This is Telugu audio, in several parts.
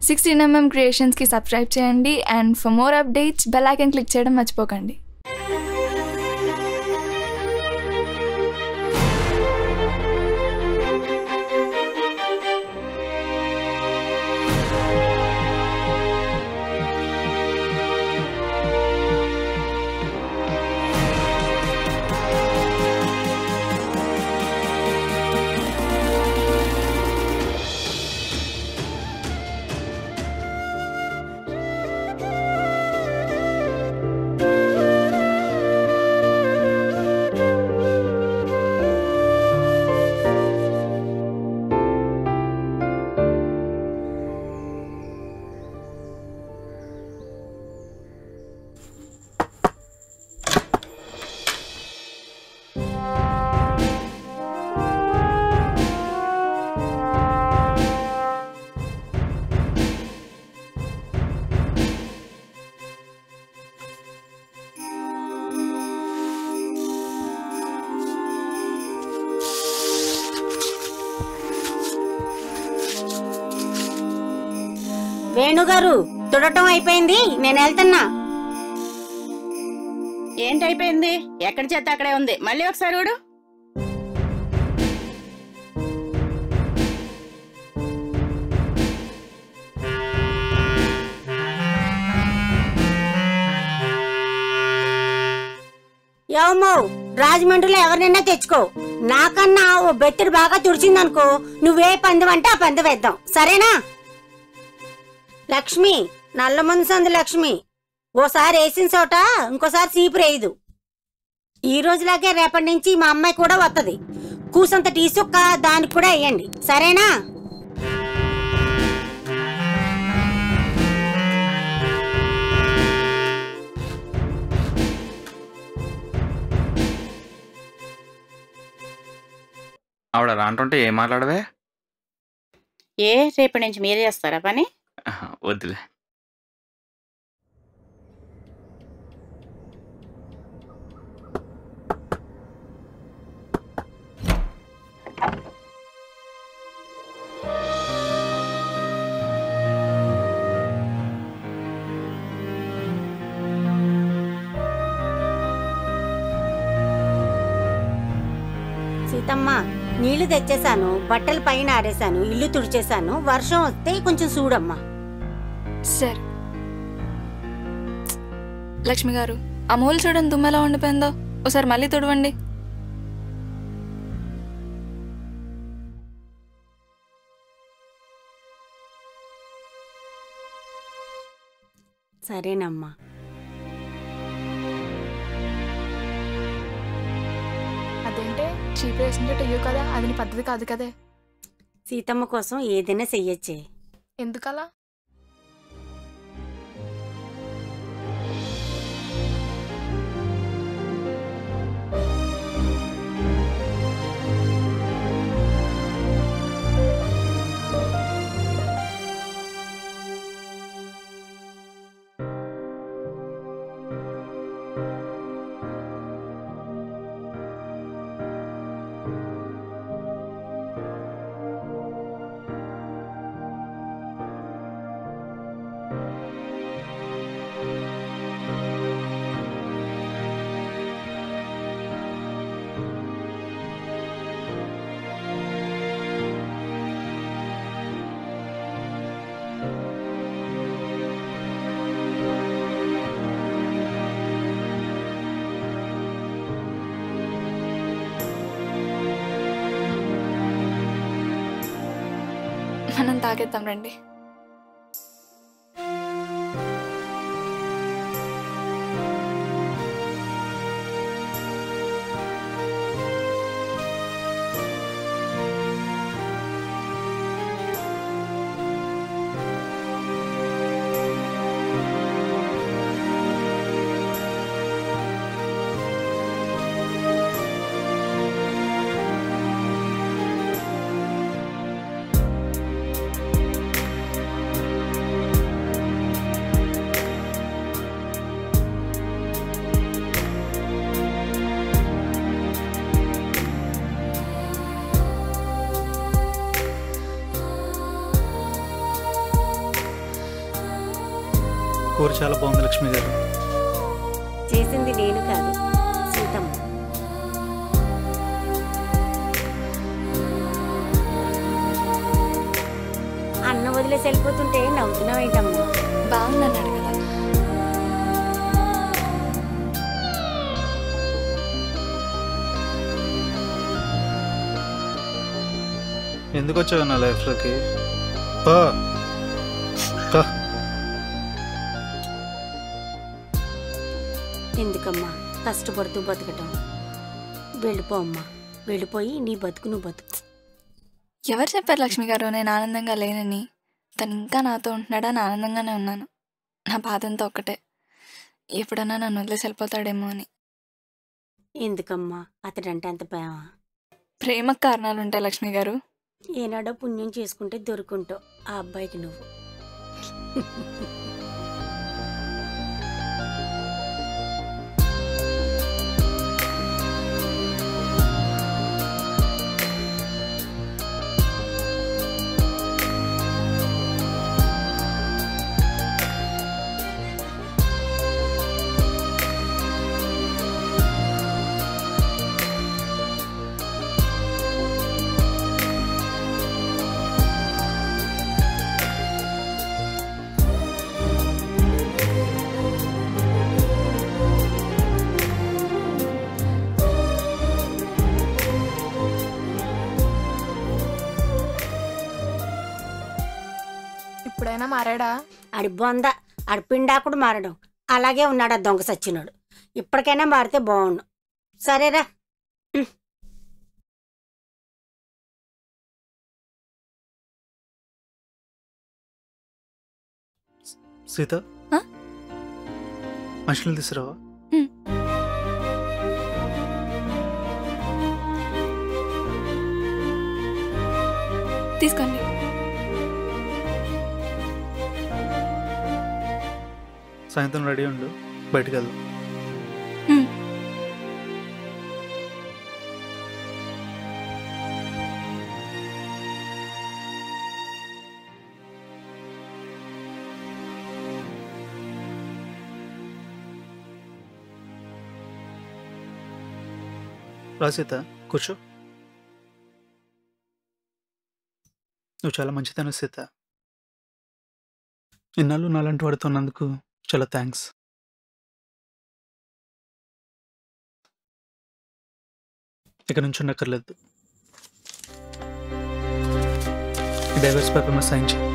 సిక్స్టీన్ ఎంఎం క్రియేషన్స్కి సబ్స్క్రైబ్ చేయండి and for more updates bell icon click చేయడం మర్చిపోకండి వేణుగారు తుడటం అయిపోయింది నేను వెళ్తున్నా ఏంటైపోయింది ఎక్కడ చేత అక్కడే ఉంది మళ్ళీ ఒకసారి చూడు ఏమో రాజమండ్రిలో ఎవరినైనా తెచ్చుకో నాకన్నా ఓ బెత్తడి బాగా తుడిచిందనుకో నువ్వే పందెం అంటే ఆ పందెం వేద్దాం సరేనా లక్ష్మి నల్ల సంది లక్ష్మి ఓసారి వేసిన చోట ఇంకోసారి సీపు రేయదు ఈ రోజులాగే రేపటి నుంచి మా అమ్మాయి కూడా వత్తది కూసంత టీ సుక్క దానికి కూడా వేయండి సరేనా ఆవిడ రాంటుంటే ఏం మాట్లాడవే ఏ రేపటి నుంచి మీరే చేస్తారా పని ఆహా, వద్దులే సీతమ్మ నీళ్లు తెచ్చేసాను బట్టలు పైన ఆరేసాను ఇల్లు తుడిచేసాను వర్షం వస్తే కొంచెం చూడమ్మా సార్ లక్ష్మి గారు ఆ మూలు చూడండి దుమ్ము ఎలా ఉండిపోయిందో ఒకసారి మళ్ళీ తుడవండి సరేనమ్మా అదేంటే చీప్ వేసింటే టెయ్యు కదా అది నీ పద్ధతి కాదు కదే సీతమ్మ కోసం ఏదైనా చెయ్యొచ్చే ఎందుకలా మనం తాగేద్దాం రండి కూర చాలా బాగుంది లక్ష్మి గారు చేసింది నేను కాదు సీతమ్మ అన్న వదిలేసి వెళ్ళిపోతుంటే నవ్వుతున్నావేంటమ్మా బాగుందన్నాడు కదా ఎందుకు వచ్చావు నా లైఫ్లోకి పా పా. ఎందుకమ్మా కష్టపడుతూ బతకటం వెళ్ళిపో అమ్మా వెళ్ళిపోయి నీ బతుకు నువ్వు బతుకు ఎవరు చెప్పారు లక్ష్మి గారు నేను ఆనందంగా లేనని తను ఇంకా నాతో ఉంటున్నాడా నేను ఆనందంగానే ఉన్నాను నా బాధ అంతా ఒక్కటే ఎప్పుడన్నా నన్ను వదిలేసి వెళ్ళిపోతాడేమో అని ఎందుకమ్మా అతడంటే అంత ప్రేమ ప్రేమకు కారణాలు ఉంటాయి లక్ష్మి గారు ఏనాడో పుణ్యం చేసుకుంటే దొరుకుంటావు ఆ అబ్బాయికి నువ్వు ఇప్పుడైనా మారాడా ఆడి బొంద ఆడి పిండాకుడు మారడం అలాగే ఉన్నాడు ఆ దొంగ సచ్చినాడు ఇప్పటికైనా మారితే బాగుండు సరేరా సీత ఆ? మనుషులు తీసుకురావా తీసుకోండి సాయంత్రం రెడీ ఉండు బయటికి వెళ్దాం హ్మ్. రా సీత కూర్చో నువ్వు చాలా మంచిదన సీత ఇన్నాళ్ళు నాలాంటి వాడితో ఉన్నందుకు చాలా థ్యాంక్స్ ఇక నుంచి ఉండక్కర్లేదు ఈ డైవర్స్ పేపర్ మీద సైన్ చేయి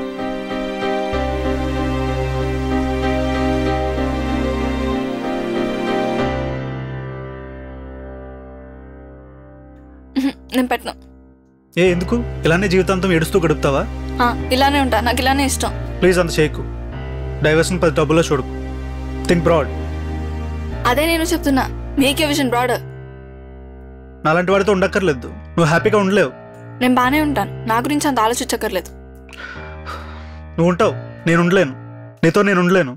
ఉహు, నేను పెట్టను ఏ ఎందుకు ఇలానే జీవితాంతం ఏడుస్తూ గడుపుతావా ఆ, ఇలానే ఉంటా నాకు ఇలానే ఇష్టం ప్లీజ్ అంత చేయకు డైవర్స్ని పది డబ్బుల్లో చూడకు థింక్ బ్రాడ్ అదే నేను చెప్తున్నా మీకే విజన్ బ్రాడర్ నాలాంటి వాడితో ఉండక్కర్లేదు నువ్వు హ్యాపీగా ఉండలేవు నేను బాగానే ఉంటాను నా గురించి అంత ఆలోచించక్కర్లేదు నువ్వు ఉంటావు నేను ఉండలేను నీతో నేను ఉండలేను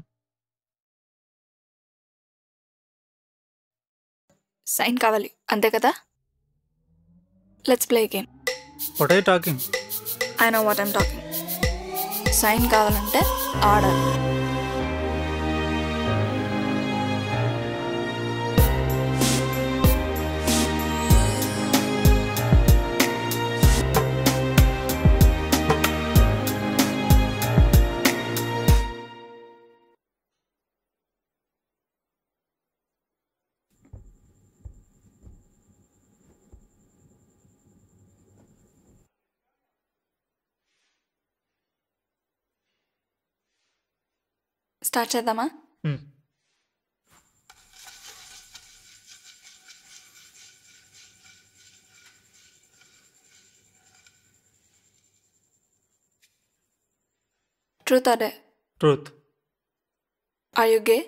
సైన్ కావాలి అంతే కదా let's play game what I talking I know what I'm talking sign కావాలంటే ఆడాలి స్టార్ట్ చేద్దామా ట్రూత్ అదే ట్రూత్ ఆర్ యు గే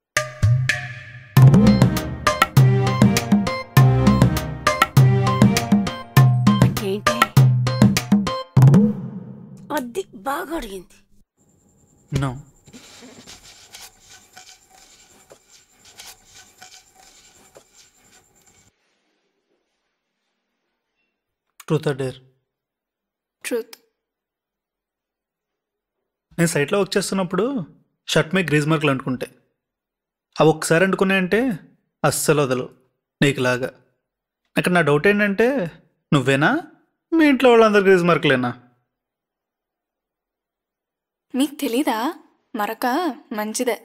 ఏంటి అది బాగా అడిగింది no truth or dare truth నేను సైట్లో వర్క్ చేస్తున్నప్పుడు షర్ట్ మీద గ్రీజ్ మార్కులు అంటుకుంటే అవి ఒక్కసారి అంటుకున్నాయంటే అస్సలు వదలవు నీకులాగా అక్కడ నా డౌట్ ఏంటంటే నువ్వేనా మీ ఇంట్లో వాళ్ళందరు గ్రీజ్ మార్కులేనా మీకు తెలీదా మరొక మంచిదే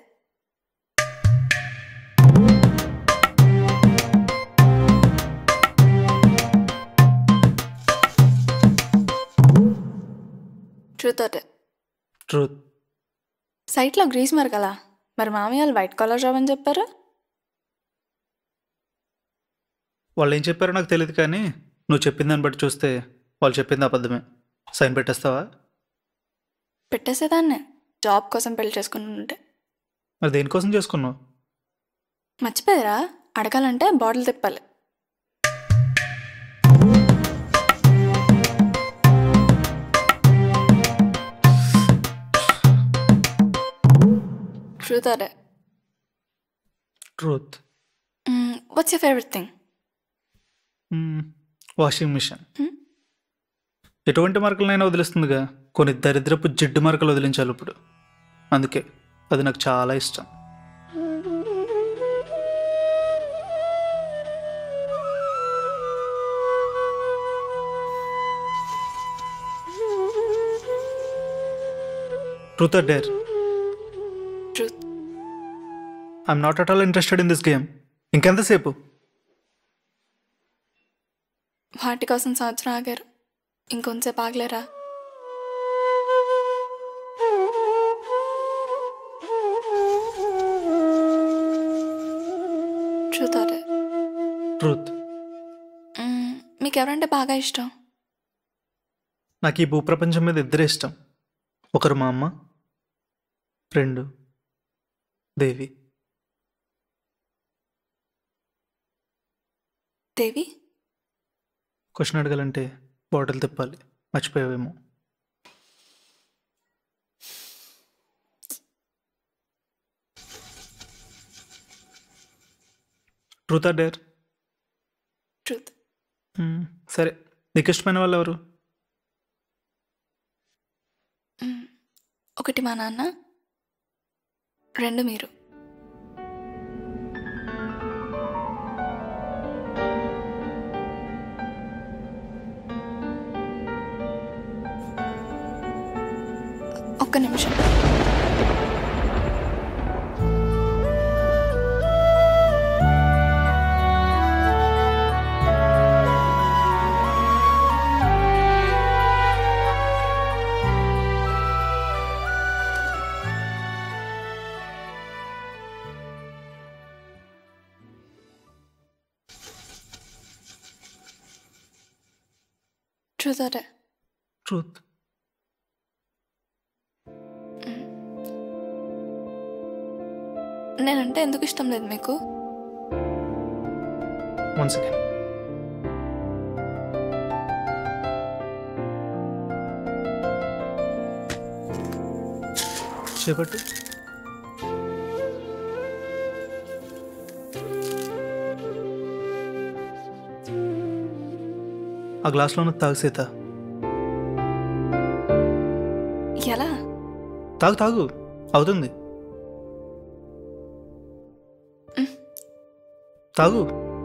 ట్రూత్ అటే ట్రూత్ సైట్లో గ్రీస్ మరి కదా మరి మామయ్య వాళ్ళు వైట్ కలర్ జాబ్ అని చెప్పారు వాళ్ళు ఏం చెప్పారో నాకు తెలియదు కానీ నువ్వు చెప్పిన దాన్ని బట్టి చూస్తే వాళ్ళు చెప్పింది అబద్ధమే సైన్ పెట్టేస్తావా పెట్టేసేదాన్నే జాబ్ కోసం పెళ్లి చేసుకుని ఉంటే మరి దేనికోసం చేసుకున్నావు మర్చిపోయారా అడగాలంటే బాటిల్ తిప్పాలి ట్రూత్ అదే truth what's your favourite thing washing machine Hmm? ఎటువంటి మార్కులనైనా వదిలేస్తుందిగా కొన్ని దరిద్రపు జిడ్డు మార్కులు వదిలించాలి ఇప్పుడు అందుకే అది నాకు చాలా ఇష్టం truth or dare truth I'm not at all interested in this game ఇంకెంతసేపు వాటి కోసం సంవత్సరం ఆగారు ఇంకొంతసేపు ఆగలేరా ట్రూత్ అదే ట్రూత్ మీకు ఎవరంటే బాగా ఇష్టం నాకు ఈ భూప్రపంచం మీద ఇద్దరే ఇష్టం ఒకరు మా అమ్మ రెండు దేవి దేవి క్వశ్చన్ అడగాలంటే బాటిల్ తిప్పాలి మర్చిపోయావేమో ట్రూత్ ఆర్ డేర్ ట్రూత్ సరే నీకు ఇష్టమైన వాళ్ళు ఎవరు ఒకటి మా నాన్న రెండు మీరు ఒక్క నిమిషం ట్రూత్ అదే ట్రూత్ నేనంటే ఎందుకు ఇష్టం లేదు మీకు వన్ సెకండ్ చేపట్టు ఆ గ్లాస్లో ఉన్న తాగు సీత ఎలా తాగు తాగు అవుతుంది తాగు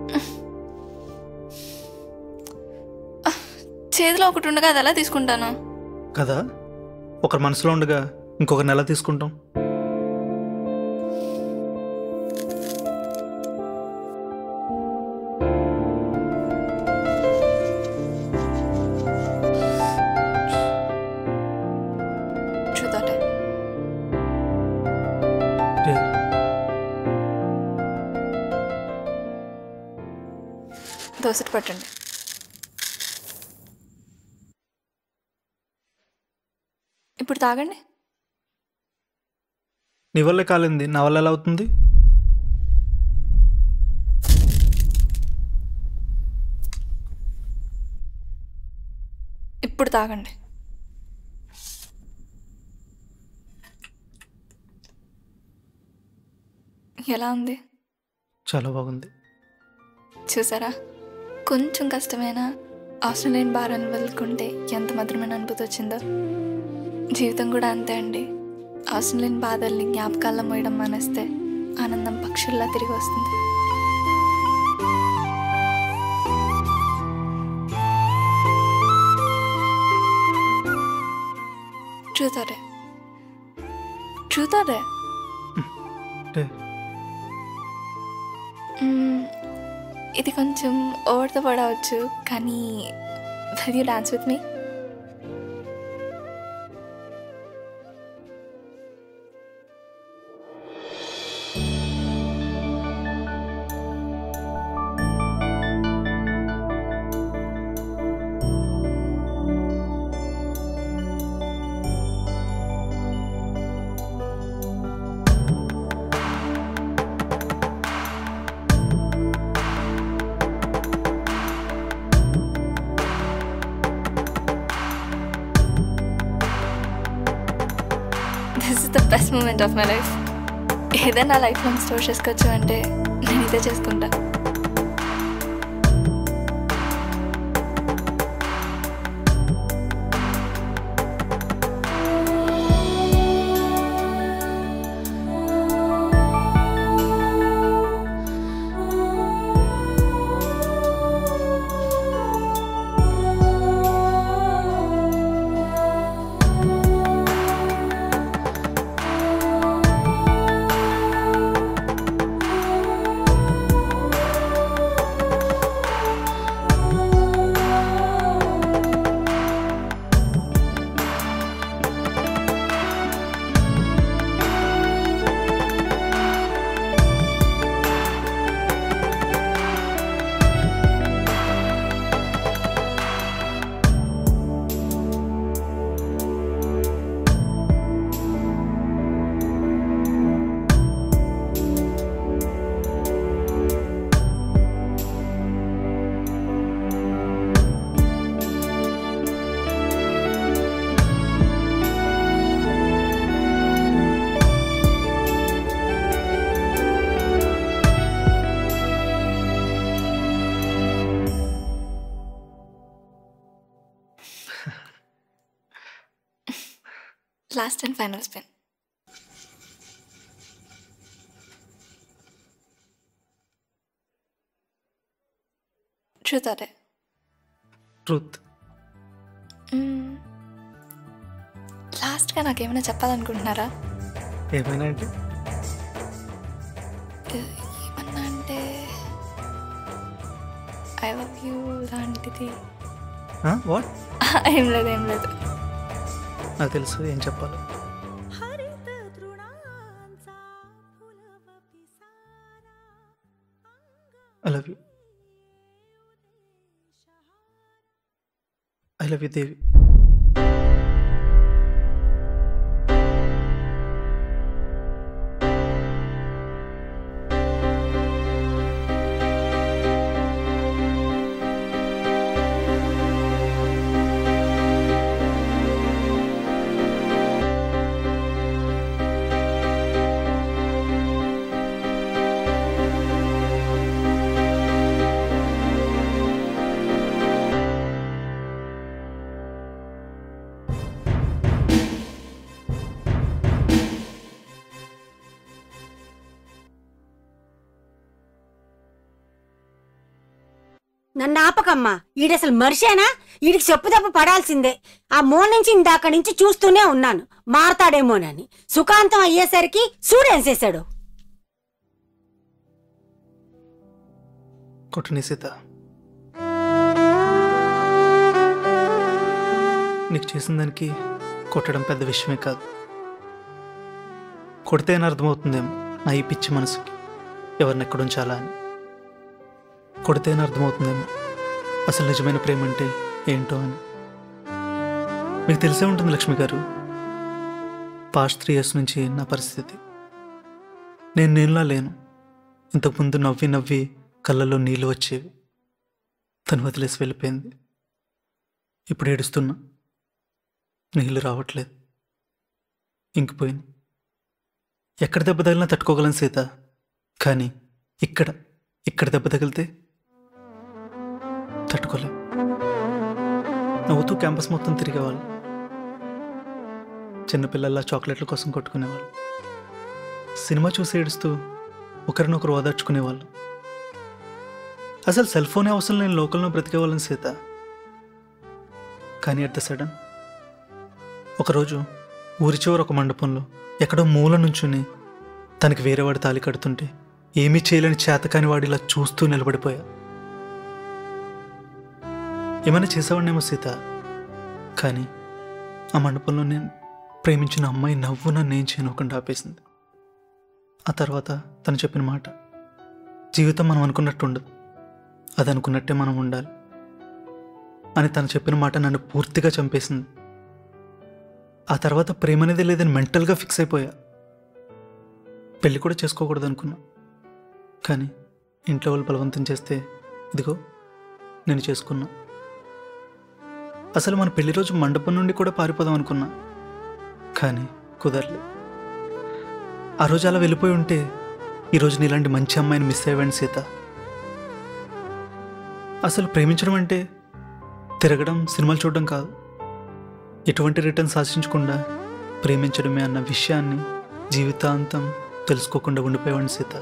చేతిలో ఒకటి ఉండగా అది ఎలా తీసుకుంటాను కదా ఒకరి మనసులో ఉండగా ఇంకొక నెల తీసుకుంటాం ట్రూత్ అదే రే, దోసటి పట్టండి ఇప్పుడు తాగండి నీ వల్లే కాలింది నా వల్ల ఎలా అవుతుంది ఇప్పుడు తాగండి ఎలా ఉంది చాలా బాగుంది చూసారా కొంచెం కష్టమైనా అవసరం లేని భారాన్ని వదులుకుంటే ఎంత మధురమైన అనుభూతి వచ్చిందో జీవితం కూడా అంతే అండి అవసరం లేని బాధల్ని జ్ఞాపకాల్లో మోయడం మానేస్తే ఆనందం పక్షుల్లా తిరిగి వస్తుంది ట్రూత్ అరే ట్రూత్ అరే అంటే మ్మ్, ఇది కొంచెం ఓవర్తో పడవచ్చు కానీ will you dance with me this is the best moment of my life ఏదైనా లైఫ్లో స్టోర్ చేసుకోవచ్చు అంటే నేను ఇదే చేసుకుంటా last and final spin truth అదే ట్రూత్ లాస్ట్గా నాకేమైనా చెప్పాలనుకుంటున్నారా ఏమైనా అంటే ఏ- ఏమన్నా అంటే ఐ లవ్ యూ లాంటిది వాట్ ఏం లేదు ఏం లేదు నాకు తెలుసు ఏం చెప్పాలి I love you I love you Devi నన్ను ఆపకమ్మా ఈడసలు మనిషేనా ఈడికి చెప్పు దెబ్బ పడాల్సిందే ఆ మూల నుంచి ఇందాక నుంచి చూస్తూనే ఉన్నాను మారతాడేమోనని సుఖాంతం అయ్యేసరికి సూడేసేశాడు కొట్టు సీత నీకు చేసిన దానికి కొట్టడం పెద్ద విషయమే కాదు కొడితే అని అర్థమవుతుందేమో నా ఈ పిచ్చి మనసుకి ఎవరిని ఎక్కడ ఉంచాలా అని కొడితే అని అర్థమవుతుందేమో అసలు నిజమైన ప్రేమ అంటే ఏంటో అని మీకు తెలిసే ఉంటుంది లక్ష్మి గారు పాస్ట్ త్రీ ఇయర్స్ నుంచి నా పరిస్థితి నేను నేనులా లేను ఇంతకుముందు నవ్వి నవ్వి కళ్ళలో నీళ్ళు వచ్చేవి తను వదిలేసి వెళ్ళిపోయింది ఇప్పుడు ఏడుస్తున్నా నీళ్ళు రావట్లేదు ఇంకిపోయింది ఎక్కడ దెబ్బ తగిలినా తట్టుకోగలను సీత కానీ ఇక్కడ ఇక్కడ దెబ్బ తగిలితే తట్టుకోలేం నవ్వుతూ క్యాంపస్ మొత్తం తిరిగేవాళ్ళు చిన్నపిల్లల్లా చాక్లెట్ల కోసం కొట్టుకునేవాళ్ళు సినిమా చూసి ఏడుస్తూ ఒకరినొకరు ఓదార్చుకునేవాళ్ళు అసలు సెల్ ఫోనే అవసరం లేని లోకల్లో బ్రతికేవాళ్ళని సీత కానీ అట్ ద సడన్ ఒకరోజు ఊరి చివర ఒక మండపంలో ఎక్కడో మూల నుంచుని తనకి వేరేవాడి తాలి కడుతుంటే ఏమీ చేయలేని చేతకాని వాడిలా చూస్తూ నిలబడిపోయా ఏమైనా చేసేవాడినేమో సీత కానీ ఆ మండపంలో నేను ప్రేమించిన అమ్మాయి నవ్వు నన్ను ఏం చేయనుకుండా ఆపేసింది ఆ తర్వాత తను చెప్పిన మాట జీవితం మనం అనుకున్నట్టు ఉండదు అది అనుకున్నట్టే మనం ఉండాలి అని తను చెప్పిన మాట నన్ను పూర్తిగా చంపేసింది ఆ తర్వాత ప్రేమ అనేది లేదని మెంటల్గా ఫిక్స్ అయిపోయా పెళ్ళి కూడా చేసుకోకూడదు అనుకున్నా కానీ ఇంట్లో వాళ్ళు బలవంతం చేస్తే ఇదిగో నేను చేసుకున్నా అసలు మన పెళ్లి రోజు మండపం నుండి కూడా పారిపోదాం అనుకున్నా కానీ కుదరలే ఆ రోజు అలా వెళ్ళిపోయి ఉంటే ఈరోజు నీలాంటి మంచి అమ్మాయిని మిస్ అయ్యాను సీత అసలు ప్రేమించడం అంటే తిరగడం సినిమాలు చూడడం కాదు ఎటువంటి రిటర్న్స్ ఆశించకుండా ప్రేమించడమే అన్న విషయాన్ని జీవితాంతం తెలుసుకోకుండా ఉండిపోయేవాడిని సీత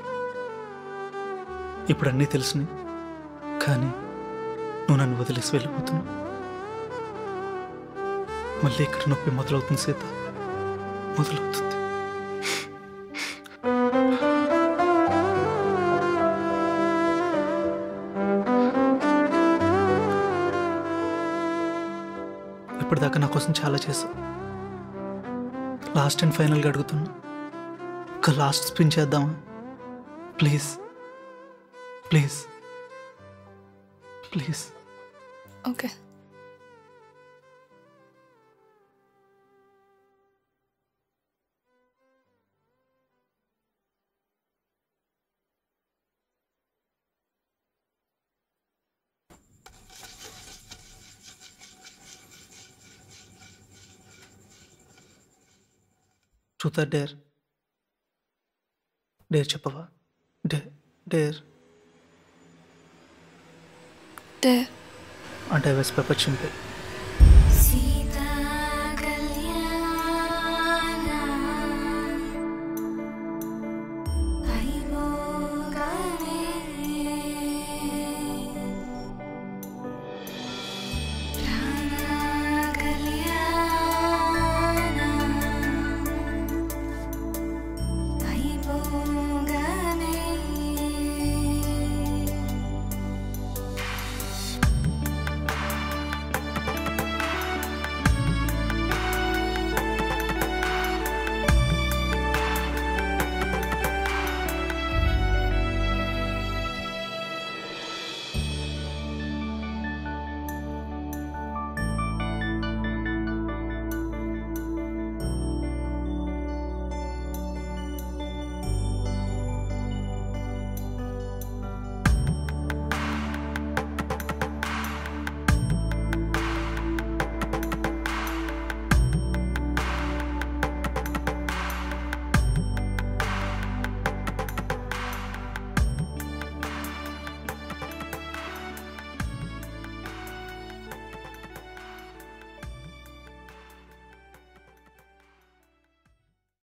ఇప్పుడు అన్నీ తెలిసినాయి కానీ నువ్వు నన్ను వదిలేసి వెళ్ళిపోతున్నావు మళ్ళీ ఇక్కడ నొప్పి మొదలవుతుంది సీత మొదలవుతుంది ఇప్పటిదాకా నా కోసం చాలా చేశావు లాస్ట్ అండ్ ఫైనల్గా అడుగుతున్నా ఒక లాస్ట్ స్పిన్ చేద్దామా please please please okay truth or dare dare చెప్పవా డే డేర్ డే అంటే వెస్ పేపర్ చింపే